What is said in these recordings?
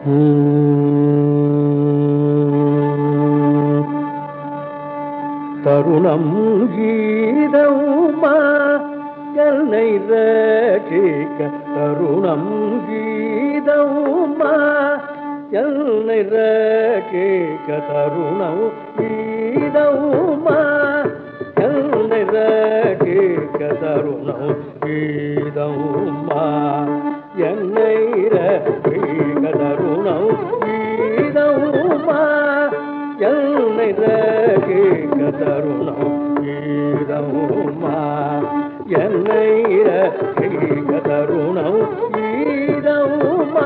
தருணம் கீதவுமா என்னை ரட்சிக்க தருணம் கீதவுமா என்னை ரட்சிக்க தருணம் கீதவுமா என்னை ரட்சிக்க தருணம் கீதவுமா என்னை ரட்சிக்க தருணம் கீதவுமா என்னை ரட்சிக்க தருணம் கீதவுமா என்னை ரட்சிக்க தருணம் கீதவுமா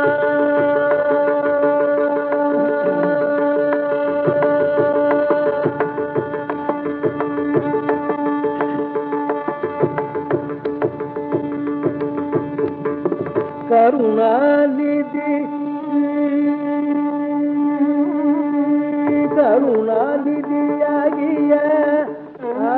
கருணாநிதி கருணாநிதியாகிய ஆ,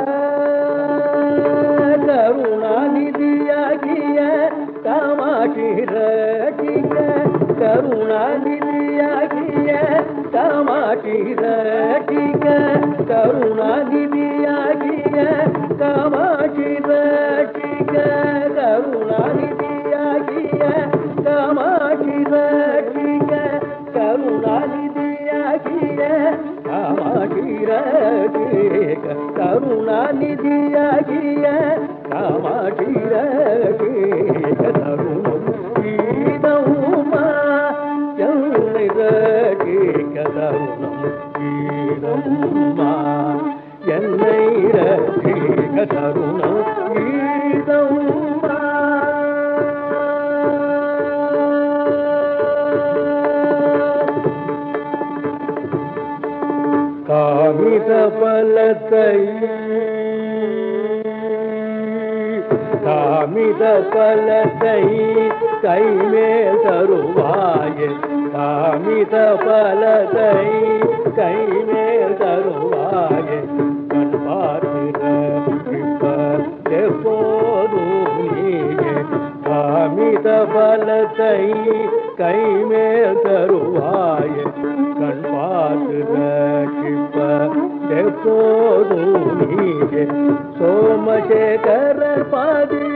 கருணாநிதியாகிய காமாட்சி ரட்சிக்க கருணாநிதியாகிய காமாட்சி ரட்சிக்க கருணாநிதியாகிய காமாட்சி ரட்சிக்க கருணாநிதியாகிய காமாட்சி ரட்சிக்க கருணாநிதியாகிய காமாட்சி ரட்சிக்க கருணாநிதியாகிய காமாட்சி ரட்சிக்க தருணம் கீதவுமா என்னை ரட்சிக்க தருணம் கீதவுமா என்னை ரட்சிக்க தருணம் கீதவுமா காமித பலத்தை காமித பலத்தை கைமேல் தருவாயே காமித பலத்தை கைமேல் தருவாயே கண் பார்க்கிற எப்போதும் நீயே காமித பலத்தை கைமேல் தருவாயே கண் பார்த்து ரட்சிப்ப எப்போதும் நீயே சோமசேகரர் பாதி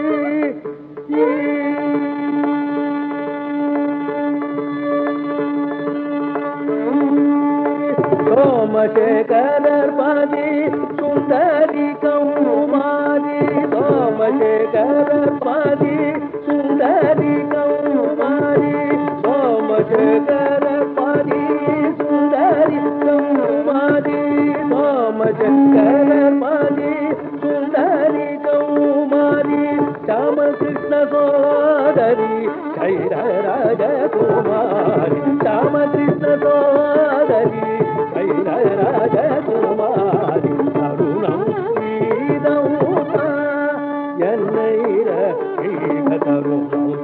சோமசேகரர் பாதி சுந்தரி கௌமாரி சோமசேகரர் பாதி சுந்தரி கௌமாரி சோமசேகரர் பாதி சுந்தரி கௌமாரி சோமசேகரர் பாதி சுந்தரி கௌமாரி ராமகிருஷ்ண சோதரி கைரராஜ குமாரி ராமகிருஷ்ண சோதரி கைரராஜ குமாரி தருணம் கீதம் என்னை ரட்சிக்க தருணம்